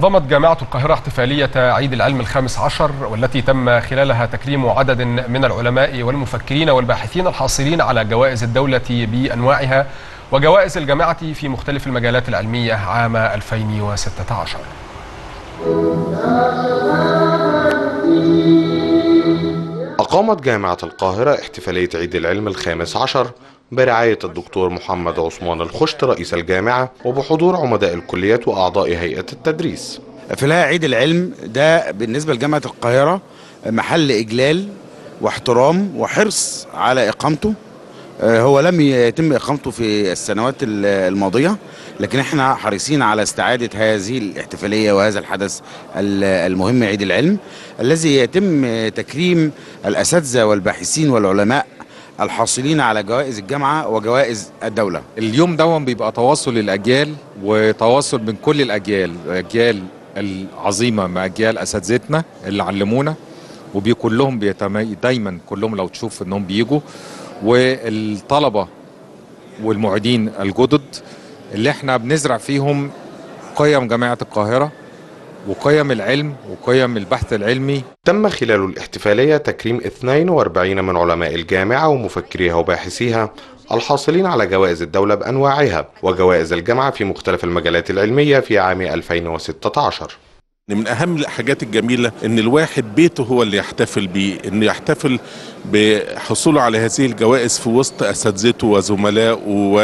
نظمت جامعة القاهرة احتفالية عيد العلم الخامس عشر والتي تم خلالها تكريم عدد من العلماء والمفكرين والباحثين الحاصلين على جوائز الدولة بأنواعها وجوائز الجامعة في مختلف المجالات العلمية عام 2016 أقامت جامعة القاهرة احتفالية عيد العلم الخامس عشر برعاية الدكتور محمد عثمان الخشت رئيس الجامعة وبحضور عمداء الكليات وأعضاء هيئة التدريس احتفالها عيد العلم ده بالنسبة لجامعة القاهرة محل إجلال واحترام وحرص على إقامته هو لم يتم إقامته في السنوات الماضية لكن احنا حريصين على استعادة هذه الاحتفالية وهذا الحدث المهم عيد العلم الذي يتم تكريم الأساتذة والباحثين والعلماء الحاصلين على جوائز الجامعة وجوائز الدولة اليوم دون بيبقى تواصل الأجيال وتواصل من كل الأجيال الأجيال العظيمة مع أجيال أساتذتنا اللي علمونا وكلهم بيتمي دايما كلهم لو تشوف انهم بيجوا والطلبة والمعيدين الجدد اللي احنا بنزرع فيهم قيم جامعة القاهرة وقيم العلم وقيم البحث العلمي تم خلال الاحتفالية تكريم 42 من علماء الجامعة ومفكريها وباحثيها الحاصلين على جوائز الدولة بأنواعها وجوائز الجامعة في مختلف المجالات العلمية في عام 2016 من اهم الحاجات الجميله ان الواحد بيته هو اللي يحتفل بيه انه يحتفل بحصوله على هذه الجوائز في وسط اساتذته وزملائه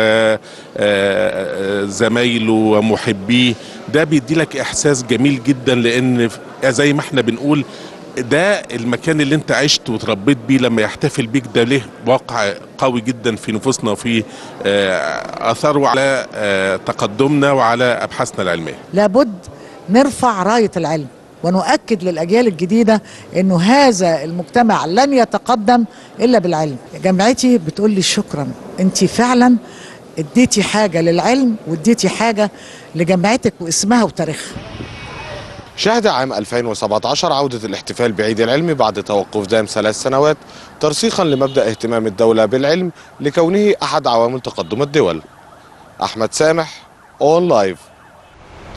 وزمايله ومحبيه ده بيدي لك احساس جميل جدا لان زي ما احنا بنقول ده المكان اللي انت عشت وتربيت بيه لما يحتفل بيك ده له واقع قوي جدا في نفوسنا وفي اثره على تقدمنا وعلى ابحاثنا العلميه لابد نرفع راية العلم ونؤكد للأجيال الجديدة أنه هذا المجتمع لن يتقدم إلا بالعلم جامعتي بتقول لي شكرا أنت فعلا اديتي حاجة للعلم واديتي حاجة لجامعتك واسمها وتاريخها شهد عام 2017 عودة الاحتفال بعيد العلم بعد توقف دام ثلاث سنوات ترسيخا لمبدأ اهتمام الدولة بالعلم لكونه أحد عوامل تقدم الدول أحمد سامح أون لايف